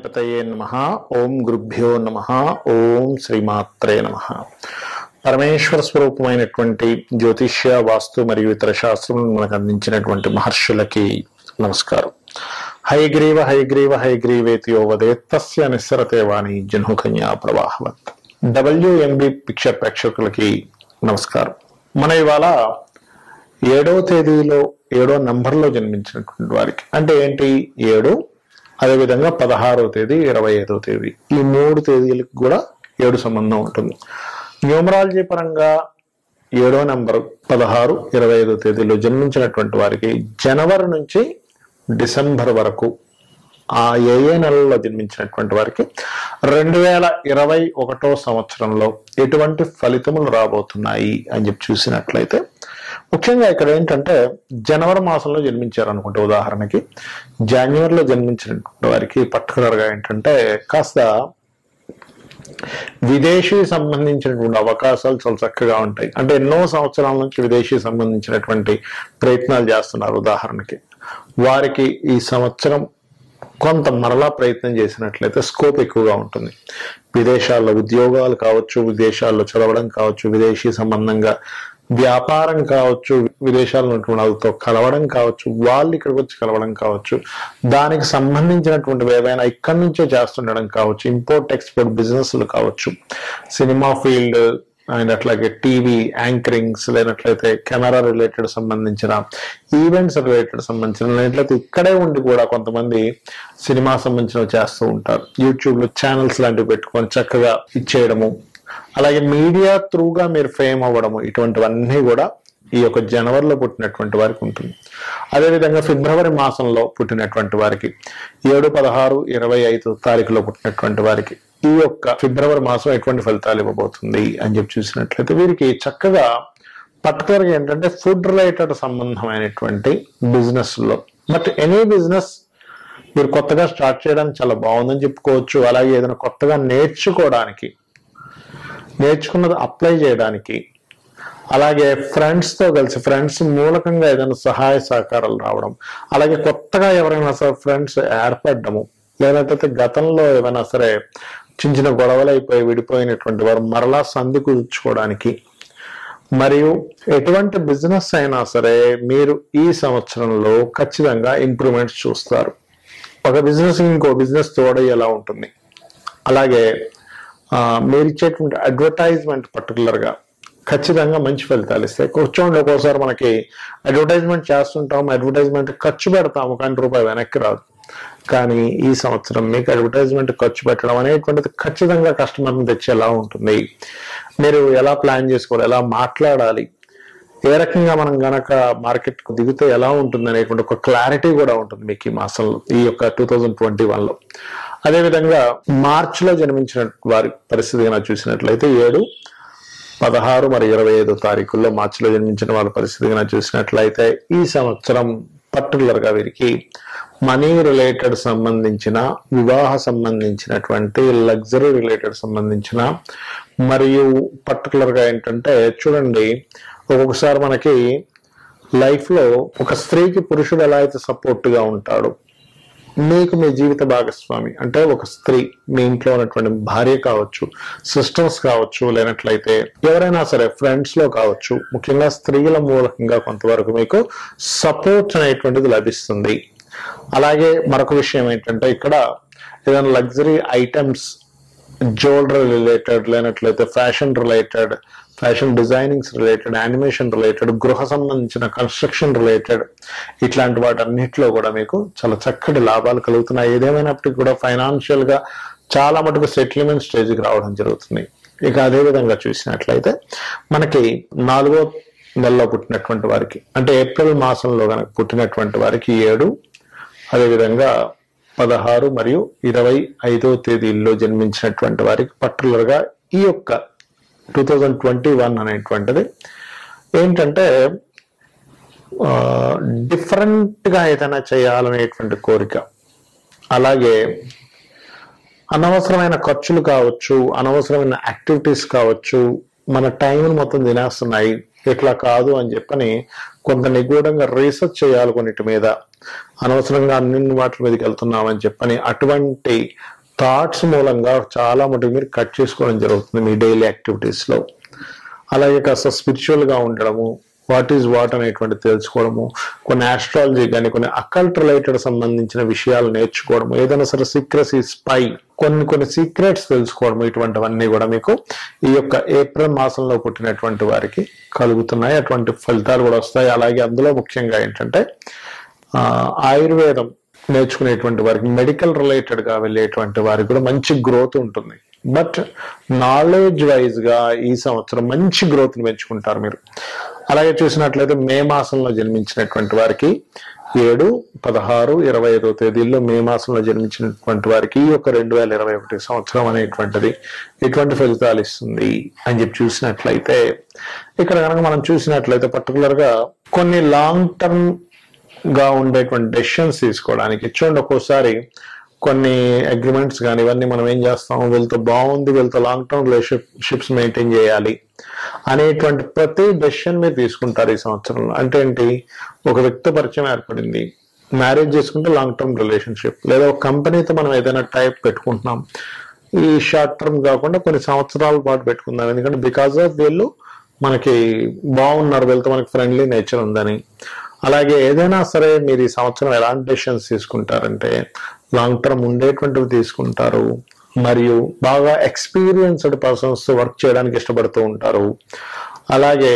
గణాధిపతయే నమ ఓం గురుభ్యో నమ ఓం శ్రీమాత్రే నమ పరమేశ్వర స్వరూపమైనటువంటి జ్యోతిష్య వాస్తు మరియు ఇతర శాస్త్రములను మనకు అందించినటువంటి మహర్షులకి నమస్కారం హయగ్రీవ హయగ్రీవ హయగ్రీవేతి యోవదే తస్య నిస్సరతే వాణి జన్హుకన్యా ప్రవాహవత్ డబ్ల్యూఎంబి పిక్చర్ ప్రేక్షకులకి నమస్కారం మన ఇవాళ ఏడవ తేదీలో ఏడో నంబర్లో జన్మించినటువంటి వారికి అంటే ఏంటి ఏడు అదేవిధంగా పదహారవ తేదీ ఇరవై ఐదవ తేదీ ఈ మూడు తేదీలకు కూడా ఏడు సంబంధం ఉంటుంది న్యూమరాలజీ పరంగా ఏడో నంబర్ పదహారు ఇరవై ఐదో తేదీలో జన్మించినటువంటి వారికి జనవరి నుంచి డిసెంబర్ వరకు ఆ ఏ ఏ నెలలో జన్మించినటువంటి వారికి రెండు వేల ఇరవై ఒకటో సంవత్సరంలో ఎటువంటి ఫలితములు రాబోతున్నాయి అని చెప్పి చూసినట్లయితే ముఖ్యంగా ఇక్కడ ఏంటంటే జనవరి మాసంలో జన్మించారు అనుకుంటే ఉదాహరణకి జనవరిలో జన్మించినటువంటి వారికి పర్టికులర్ గా ఏంటంటే కాస్త విదేశీ సంబంధించినటువంటి అవకాశాలు చాలా చక్కగా ఉంటాయి అంటే ఎన్నో సంవత్సరాల నుంచి విదేశీ సంబంధించినటువంటి ప్రయత్నాలు చేస్తున్నారు ఉదాహరణకి వారికి ఈ సంవత్సరం కొంత మరలా ప్రయత్నం చేసినట్లయితే స్కోప్ ఎక్కువగా ఉంటుంది విదేశాల్లో ఉద్యోగాలు కావచ్చు విదేశాల్లో చదవడం కావచ్చు విదేశీ సంబంధంగా వ్యాపారం కావచ్చు విదేశాల్లో ఉన్నటువంటి వాళ్ళతో కలవడం కావచ్చు వాళ్ళు ఇక్కడికి వచ్చి కలవడం కావచ్చు దానికి సంబంధించినటువంటి ఏవైనా ఇక్కడి నుంచే చేస్తుండడం కావచ్చు ఇంపోర్ట్ ఎక్స్పోర్ట్ బిజినెస్లు కావచ్చు సినిమా ఫీల్డ్ అండ్ అట్లాగే టీవీ యాంకరింగ్స్ లేనట్లయితే కెమెరా రిలేటెడ్ సంబంధించిన ఈవెంట్స్ రిలేటెడ్ సంబంధించిన లేనట్లయితే ఇక్కడే ఉండి కూడా కొంతమంది సినిమా సంబంధించినవి చేస్తూ ఉంటారు యూట్యూబ్ లో ఛానల్స్ లాంటివి పెట్టుకొని చక్కగా ఇచ్చేయడము అలాగే మీడియా త్రూగా మీరు ఫేమ్ అవ్వడము ఇటువంటివన్నీ కూడా ఈ యొక్క జనవరిలో పుట్టినటువంటి వారికి ఉంటుంది అదేవిధంగా ఫిబ్రవరి మాసంలో పుట్టినటువంటి వారికి ఏడు పదహారు ఇరవై ఐదు తారీఖులో పుట్టినటువంటి వారికి ఈ యొక్క ఫిబ్రవరి మాసం ఎటువంటి ఫలితాలు ఇవ్వబోతుంది అని చెప్పి చూసినట్లయితే వీరికి చక్కగా పర్టికులర్గా ఏంటంటే ఫుడ్ రిలేటెడ్ సంబంధమైనటువంటి బిజినెస్ లో బట్ ఎనీ బిజినెస్ మీరు కొత్తగా స్టార్ట్ చేయడానికి చాలా బాగుందని చెప్పుకోవచ్చు అలాగే ఏదైనా కొత్తగా నేర్చుకోవడానికి నేర్చుకున్నది అప్లై చేయడానికి అలాగే ఫ్రెండ్స్ తో కలిసి ఫ్రెండ్స్ మూలకంగా ఏదైనా సహాయ సహకారాలు రావడం అలాగే కొత్తగా ఎవరైనా సరే ఫ్రెండ్స్ ఏర్పడము లేదంటే గతంలో ఏమైనా సరే చిన్న చిన్న గొడవలు అయిపోయి విడిపోయినటువంటి వారు మరలా సంధి కుదుర్చుకోవడానికి మరియు ఎటువంటి బిజినెస్ అయినా సరే మీరు ఈ సంవత్సరంలో ఖచ్చితంగా ఇంప్రూవ్మెంట్స్ చూస్తారు ఒక బిజినెస్ ఇంకో బిజినెస్ తోడయ్యేలా ఉంటుంది అలాగే ఆ, మీరు ఇచ్చేటువంటి అడ్వర్టైజ్మెంట్ పర్టికులర్గా ఖచ్చితంగా మంచి ఫలితాలు ఇస్తాయి కూర్చోండి ఒక్కోసారి మనకి అడ్వర్టైజ్మెంట్ చేస్తుంటాం అడ్వర్టైజ్మెంట్ ఖర్చు పెడతాము కానీ రూపాయి వెనక్కి రాదు కానీ ఈ సంవత్సరం మీకు అడ్వర్టైజ్మెంట్ ఖర్చు పెట్టడం అనేటువంటిది ఖచ్చితంగా కస్టమర్ని తెచ్చేలా ఉంటుంది మీరు ఎలా ప్లాన్ చేసుకోవాలి ఎలా మాట్లాడాలి ఏ రకంగా మనం గనక మార్కెట్ కు దిగితే ఎలా ఉంటుంది అనేటువంటి ఒక క్లారిటీ కూడా ఉంటుంది మీకు ఈ మాసంలో ఈ యొక్క టూ థౌజండ్ ట్వంటీ వన్ లో అదేవిధంగా మార్చ్ లో జన్మించిన వారి పరిస్థితి కనుక చూసినట్లయితే ఏడు పదహారు మరి ఇరవై ఐదో తారీఖుల్లో మార్చిలో జన్మించిన వాళ్ళ పరిస్థితి కనుక చూసినట్లయితే ఈ సంవత్సరం పర్టికులర్ గా వీరికి మనీ రిలేటెడ్ సంబంధించిన వివాహ సంబంధించినటువంటి లగ్జరీ రిలేటెడ్ సంబంధించిన మరియు పర్టికులర్ గా ఏంటంటే చూడండి ఒక్కొక్కసారి మనకి లైఫ్ లో ఒక స్త్రీకి పురుషుడు ఎలా అయితే సపోర్ట్ గా ఉంటాడు మీకు మీ జీవిత భాగస్వామి అంటే ఒక స్త్రీ మీ ఇంట్లో ఉన్నటువంటి భార్య కావచ్చు సిస్టర్స్ కావచ్చు లేనట్లయితే ఎవరైనా సరే ఫ్రెండ్స్ లో కావచ్చు ముఖ్యంగా స్త్రీల మూలకంగా కొంతవరకు మీకు సపోర్ట్ అనేటువంటిది లభిస్తుంది అలాగే మరొక విషయం ఏంటంటే ఇక్కడ ఏదైనా లగ్జరీ ఐటమ్స్ జ్యువెలరీ రిలేటెడ్ లేనట్లయితే fashion related fashion designings related animation related గృహ సంబంధించిన కన్స్ట్రక్షన్ రిలేటెడ్ ఇట్లాంటి వాటన్నిటిలో కూడా మీకు చాలా చక్కటి లాభాలు కలుగుతున్నాయి ఏదేమైనప్పటికీ కూడా ఫైనాన్షియల్ గా చాలా మటుకు సెటిల్మెంట్ స్టేజ్కి రావడం జరుగుతుంది ఇక అదే విధంగా చూసినట్లయితే మనకి నాలుగో నెలలో పుట్టినటువంటి వారికి అంటే ఏప్రిల్ మాసంలో కనుక పుట్టినటువంటి వారికి ఏడు అదేవిధంగా పదహారు మరియు ఇరవై ఐదో తేదీల్లో జన్మించినటువంటి వారికి పర్టికులర్ గా ఈ యొక్క టూ థౌజండ్ ట్వంటీ వన్ అనేటువంటిది ఏంటంటే డిఫరెంట్ గా ఏదైనా చేయాలనేటువంటి కోరిక అలాగే అనవసరమైన ఖర్చులు కావచ్చు అనవసరమైన యాక్టివిటీస్ కావచ్చు మన టైంని మొత్తం తినేస్తున్నాయి ఇట్లా కాదు అని చెప్పని కొంత నిగూఢంగా రీసెర్చ్ చేయాలి కొన్నిటి మీద అనవసరంగా అన్ని వాటి మీదకి వెళ్తున్నామని చెప్పని అటువంటి థాట్స్ మూలంగా చాలా మటుకు మీరు కట్ చేసుకోవడం జరుగుతుంది మీ డైలీ యాక్టివిటీస్ లో అలాగే కాస్త స్పిరిచువల్ గా ఉండడము వాట్ ఈజ్ వాట్ అనేటువంటి తెలుసుకోవడము కొన్ని ఆస్ట్రాలజీ కానీ కొన్ని అకల్ట్ రిలేటెడ్ సంబంధించిన విషయాలు నేర్చుకోవడము ఏదైనా సరే సీక్రసీ స్పై కొన్ని కొన్ని సీక్రెట్స్ తెలుసుకోవడం ఇటువంటివన్నీ కూడా మీకు ఈ యొక్క ఏప్రిల్ మాసంలో పుట్టినటువంటి వారికి కలుగుతున్నాయి అటువంటి ఫలితాలు కూడా వస్తాయి అలాగే అందులో ముఖ్యంగా ఏంటంటే ఆ, ఆయుర్వేదం నేర్చుకునేటువంటి వారికి మెడికల్ రిలేటెడ్ గా వెళ్ళేటువంటి వారికి కూడా మంచి గ్రోత్ ఉంటుంది బట్ నాలెడ్జ్ వైజ్ గా ఈ సంవత్సరం మంచి గ్రోత్ ని పెంచుకుంటారు మీరు అలాగే చూసినట్లయితే మే మాసంలో జన్మించినటువంటి వారికి ఏడు పదహారు ఇరవై ఐదో తేదీల్లో మే మాసంలో జన్మించినటువంటి వారికి ఈ యొక్క రెండు వేల ఇరవై ఒకటి సంవత్సరం అనేటువంటిది ఎటువంటి ఫలితాలు ఇస్తుంది అని చెప్పి చూసినట్లయితే ఇక్కడ కనుక మనం చూసినట్లయితే పర్టికులర్ గా కొన్ని లాంగ్ టర్మ్ గా ఉండేటువంటి డెసిషన్స్ తీసుకోవడానికి చూడండి ఒక్కోసారి కొన్ని అగ్రిమెంట్స్ కానీ ఇవన్నీ మనం ఏం చేస్తాం వీళ్ళతో బాగుంది వీళ్ళతో లాంగ్ టర్మ్ రిలేషన్షిప్స్ మెయింటైన్ చేయాలి అనేటువంటి ప్రతి డెసిషన్ మీరు తీసుకుంటారు ఈ సంవత్సరంలో అంటే ఏంటి ఒక వ్యక్తి పరిచయం ఏర్పడింది మ్యారేజ్ చేసుకుంటే లాంగ్ టర్మ్ రిలేషన్షిప్ లేదా ఒక కంపెనీతో మనం ఏదైనా టైప్ పెట్టుకుంటున్నాం ఈ షార్ట్ టర్మ్ కాకుండా కొన్ని సంవత్సరాల పాటు పెట్టుకుందాం ఎందుకంటే బికాస్ ఆఫ్ వీళ్ళు మనకి బాగున్నారు వీళ్ళతో మనకి ఫ్రెండ్లీ నేచర్ ఉందని అలాగే ఏదైనా సరే మీరు ఈ సంవత్సరం ఎలాంటి డెసిషన్స్ తీసుకుంటారంటే లాంగ్ టర్మ్ ఉండేటువంటివి తీసుకుంటారు మరియు బాగా ఎక్స్పీరియన్స్డ్ పర్సన్స్ వర్క్ చేయడానికి ఇష్టపడుతూ ఉంటారు అలాగే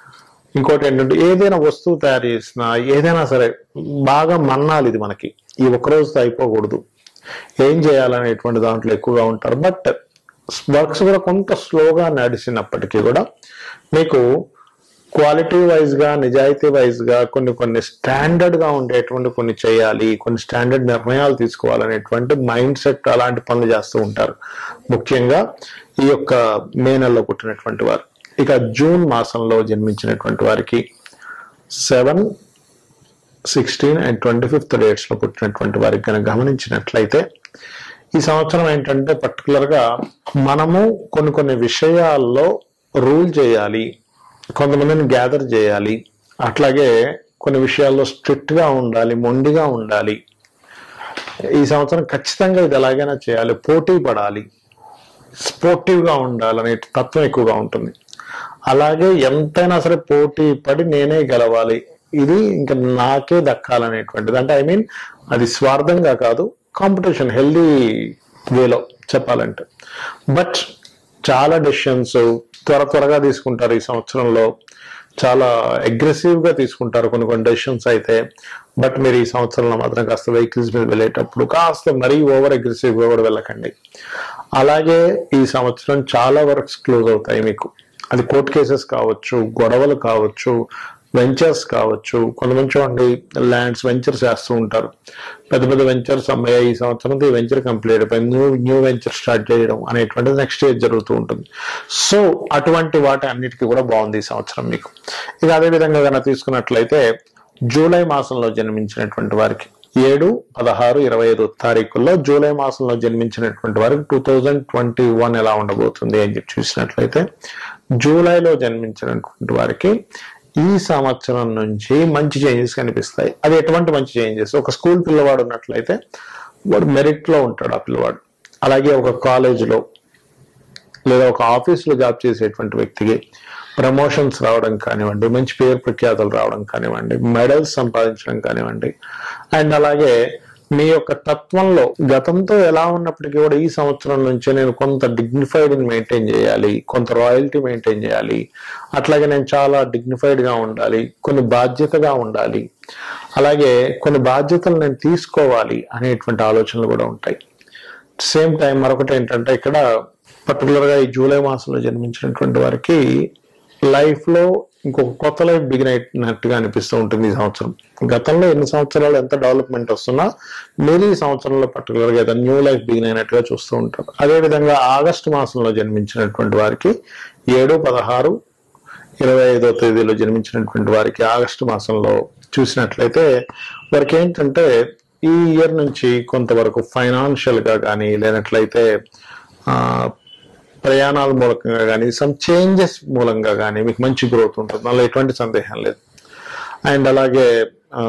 ఇంకోటి ఏంటంటే ఏదైనా వస్తువు తయారు చేసినా ఏదైనా సరే బాగా మన్నాలి ఇది మనకి ఈ ఒక్క రోజుతో అయిపోకూడదు ఏం చేయాలనేటువంటి దాంట్లో ఎక్కువగా ఉంటారు బట్ వర్క్స్ కూడా కొంత స్లోగా నడిచినప్పటికీ కూడా మీకు క్వాలిటీ వైజ్ గా నిజాయితీ వైజ్ గా కొన్ని కొన్ని స్టాండర్డ్ గా ఉండేటువంటి కొన్ని చేయాలి కొన్ని స్టాండర్డ్ నిర్ణయాలు తీసుకోవాలనేటువంటి మైండ్ సెట్ అలాంటి పనులు చేస్తూ ఉంటారు ముఖ్యంగా ఈ యొక్క మే నెలలో పుట్టినటువంటి వారు ఇక జూన్ మాసంలో జన్మించినటువంటి వారికి seven sixteen and twenty fifth dates లో పుట్టినటువంటి వారికి కనుక గమనించినట్లయితే ఈ సంవత్సరం ఏంటంటే పర్టికులర్ గా మనము కొన్ని కొన్ని విషయాల్లో రూల్ చేయాలి కొంతమందిని గ్యాదర్ చేయాలి అట్లాగే కొన్ని విషయాల్లో స్ట్రిక్ట్ గా ఉండాలి మొండిగా ఉండాలి ఈ సంవత్సరం ఖచ్చితంగా ఇది ఎలాగైనా చేయాలి పోటీ పడాలి స్పోర్టివ్ గా ఉండాలనే తత్వం ఎక్కువగా ఉంటుంది అలాగే ఎంతైనా సరే పోటీ పడి నేనే గెలవాలి ఇది ఇంకా నాకే దక్కాలనేటువంటిది అంటే ఐ మీన్ అది స్వార్థంగా కాదు కాంపిటీషన్ హెల్దీ వేలో చెప్పాలంటే బట్ చాలా డెసిషన్స్ త్వర త్వరగా తీసుకుంటారు ఈ సంవత్సరంలో చాలా అగ్రెసివ్ గా తీసుకుంటారు కొన్ని కొన్ని డెసిషన్స్ అయితే బట్ మీరు ఈ సంవత్సరంలో మాత్రం కాస్త వెహికల్స్ మీద వెళ్ళేటప్పుడు కాస్త మరీ ఓవర్ అగ్రెసివ్ గా కూడా వెళ్ళకండి అలాగే ఈ సంవత్సరం చాలా వర్క్స్ క్లోజ్ అవుతాయి మీకు అది కోర్ట్ కేసెస్ కావచ్చు గొడవలు కావచ్చు వెంచర్స్ కావచ్చు కొంతమంది చూడండి ల్యాండ్స్ వెంచర్స్ చేస్తూ ఉంటారు పెద్ద పెద్ద వెంచర్స్ అమ్మాయి ఈ సంవత్సరం ఈ వెంచర్ కంప్లీట్ అయిపోయింది న్యూ న్యూ వెంచర్ స్టార్ట్ చేయడం అనేటువంటిది నెక్స్ట్ ఇయర్ జరుగుతూ ఉంటుంది సో అటువంటి వాటి అన్నిటికీ కూడా బాగుంది ఈ సంవత్సరం మీకు ఇక అదే విధంగా కనుక తీసుకున్నట్లయితే జూలై మాసంలో జన్మించినటువంటి వారికి ఏడు పదహారు ఇరవై ఐదు తారీఖుల్లో జూలై మాసంలో జన్మించినటువంటి వారికి టూ థౌజండ్ ట్వంటీ వన్ ఎలా ఉండబోతుంది అని చెప్పి చూసినట్లయితే జూలైలో జన్మించినటువంటి వారికి ఈ సంవత్సరం నుంచి మంచి చేంజెస్ కనిపిస్తాయి అది ఎటువంటి మంచి చేంజెస్ ఒక స్కూల్ పిల్లవాడు ఉన్నట్లయితే వాడు మెరిట్ లో ఉంటాడు ఆ పిల్లవాడు అలాగే ఒక కాలేజీలో లేదా ఒక ఆఫీస్లో జాబ్ చేసేటువంటి వ్యక్తికి ప్రమోషన్స్ రావడం కానివ్వండి మంచి పేరు ప్రఖ్యాతలు రావడం కానివ్వండి మెడల్స్ సంపాదించడం కానివ్వండి అండ్ అలాగే మీ యొక్క తత్వంలో గతంతో ఎలా ఉన్నప్పటికీ కూడా ఈ సంవత్సరం నుంచి నేను కొంత డిగ్నిఫైడ్ మెయింటైన్ చేయాలి కొంత రాయల్టీ మెయింటైన్ చేయాలి అట్లాగే నేను చాలా డిగ్నిఫైడ్ గా ఉండాలి కొన్ని బాధ్యతగా ఉండాలి అలాగే కొన్ని బాధ్యతలు నేను తీసుకోవాలి అనేటువంటి ఆలోచనలు కూడా ఉంటాయి సేమ్ టైం మరొకటి ఏంటంటే ఇక్కడ పర్టికులర్ గా ఈ జూలై మాసంలో జన్మించినటువంటి వారికి లైఫ్ లో ఇంకొక కొత్త లైఫ్ బిగిన్ అయినట్టుగా అనిపిస్తూ ఉంటుంది ఈ సంవత్సరం గతంలో ఎన్ని సంవత్సరాలు ఎంత డెవలప్మెంట్ వస్తున్నా మీరు ఈ సంవత్సరంలో పర్టికులర్ గా ఏదైనా న్యూ లైఫ్ బిగిన్ అయినట్టుగా చూస్తూ ఉంటారు అదే విధంగా ఆగస్టు మాసంలో జన్మించినటువంటి వారికి ఏడు పదహారు ఇరవై ఐదో తేదీలో జన్మించినటువంటి వారికి ఆగస్టు మాసంలో చూసినట్లయితే వారికి ఏంటంటే ఈ ఇయర్ నుంచి కొంతవరకు ఫైనాన్షియల్ గా కానీ లేనట్లయితే ఆ, ప్రయాణాల మూలకంగా కానీ సమ్ చేంజెస్ మూలంగా కానీ మీకు మంచి గ్రోత్ ఉంటుంది అందులో ఎటువంటి సందేహం లేదు అండ్ అలాగే ఆ,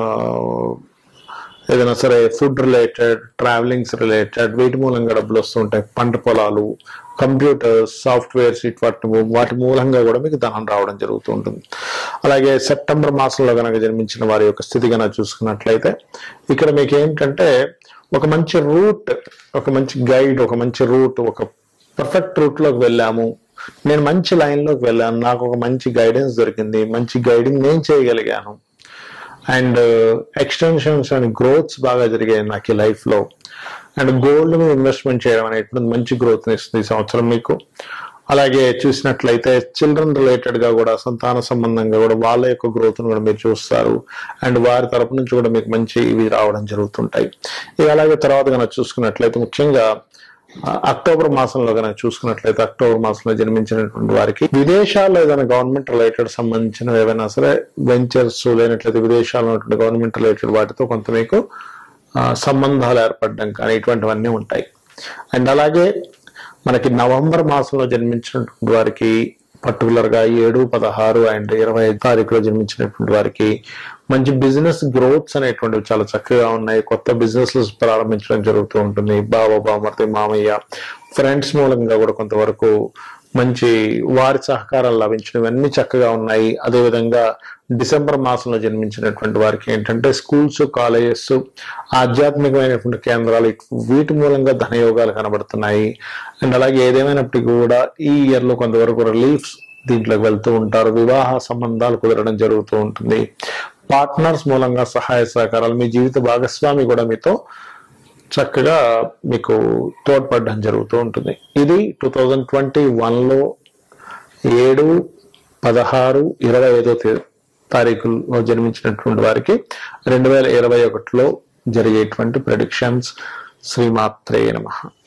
ఏదైనా సరే ఫుడ్ రిలేటెడ్ ట్రావెలింగ్స్ రిలేటెడ్ వీటి మూలంగా డబ్బులు వస్తుంటాయి పంట పొలాలు కంప్యూటర్స్ సాఫ్ట్వేర్స్ ఇటు వాటి వాటి మూలంగా కూడా మీకు ధనం రావడం జరుగుతూ ఉంటుంది అలాగే సెప్టెంబర్ మాసంలో కనుక జన్మించిన వారి యొక్క స్థితి కనుక చూసుకున్నట్లయితే ఇక్కడ మీకు ఏంటంటే ఒక మంచి రూట్ ఒక మంచి గైడ్ ఒక మంచి రూట్ ఒక పర్ఫెక్ట్ రూట్ లోకి వెళ్ళాము నేను మంచి లైన్ లోకి వెళ్ళాను నాకు ఒక మంచి గైడెన్స్ దొరికింది మంచి గైడింగ్ నేను చేయగలిగాను అండ్ ఎక్స్టెన్షన్స్ అండ్ గ్రోత్స్ బాగా జరిగాయి నాకు ఈ లైఫ్ లో అండ్ గోల్డ్ మీద ఇన్వెస్ట్మెంట్ చేయడం అనేటువంటి మంచి గ్రోత్ ఇస్తుంది ఈ సంవత్సరం మీకు అలాగే చూసినట్లయితే చిల్డ్రన్ రిలేటెడ్ గా కూడా సంతాన సంబంధంగా కూడా వాళ్ళ యొక్క గ్రోత్ కూడా మీరు చూస్తారు అండ్ వారి తరపు నుంచి కూడా మీకు మంచి ఇవి రావడం జరుగుతుంటాయి ఇక అలాగే తర్వాత కనుక చూసుకున్నట్లయితే ముఖ్యంగా ఆ, అక్టోబర్ మాసంలో కనుక చూసుకున్నట్లయితే అక్టోబర్ మాసంలో జన్మించినటువంటి వారికి విదేశాల్లో ఏదైనా గవర్నమెంట్ రిలేటెడ్ సంబంధించిన ఏవైనా సరే వెంచర్స్ లేనట్లయితే విదేశాల్లో ఉన్నటువంటి గవర్నమెంట్ రిలేటెడ్ వాటితో కొంత మీకు ఆ, సంబంధాలు ఏర్పడడం కానీ ఇటువంటివన్నీ ఉంటాయి అండ్ అలాగే మనకి నవంబర్ మాసంలో జన్మించినటువంటి వారికి పర్టికులర్ గా ఏడు పదహారు అండ్ ఇరవై ఐదు తారీఖులో జన్మించినటువంటి వారికి మంచి బిజినెస్ గ్రోత్స్ అనేటువంటివి చాలా చక్కగా ఉన్నాయి కొత్త బిజినెస్ ప్రారంభించడం జరుగుతూ ఉంటుంది బావ బామర్తి మామయ్య ఫ్రెండ్స్ మూలంగా కూడా కొంతవరకు మంచి వారి సహకారాలు లభించడం ఇవన్నీ చక్కగా ఉన్నాయి అదేవిధంగా డిసెంబర్ మాసంలో జన్మించినటువంటి వారికి ఏంటంటే స్కూల్స్ కాలేజెస్ ఆధ్యాత్మికమైనటువంటి కేంద్రాలు ఇట్- వీటి మూలంగా ధనయోగాలు కనబడుతున్నాయి అండ్ అలాగే ఏదేమైనప్పటికీ కూడా ఈ ఇయర్ లో కొంతవరకు రిలీఫ్స్ దీంట్లోకి వెళ్తూ ఉంటారు వివాహ సంబంధాలు కుదరడం జరుగుతూ ఉంటుంది పార్ట్నర్స్ మూలంగా సహాయ సహకారాలు మీ జీవిత భాగస్వామి కూడా మీతో చక్కగా మీకు తోడ్పడడం జరుగుతూ ఉంటుంది ఇది టూ థౌజండ్ ట్వంటీ వన్లో ఏడు పదహారు ఇరవై ఐదో తే- తారీఖుల్లో జన్మించినటువంటి వారికి రెండు వేల ఇరవై ఒకటిలో జరిగేటువంటి ప్రెడిక్షన్స్ శ్రీమాత్రే నమః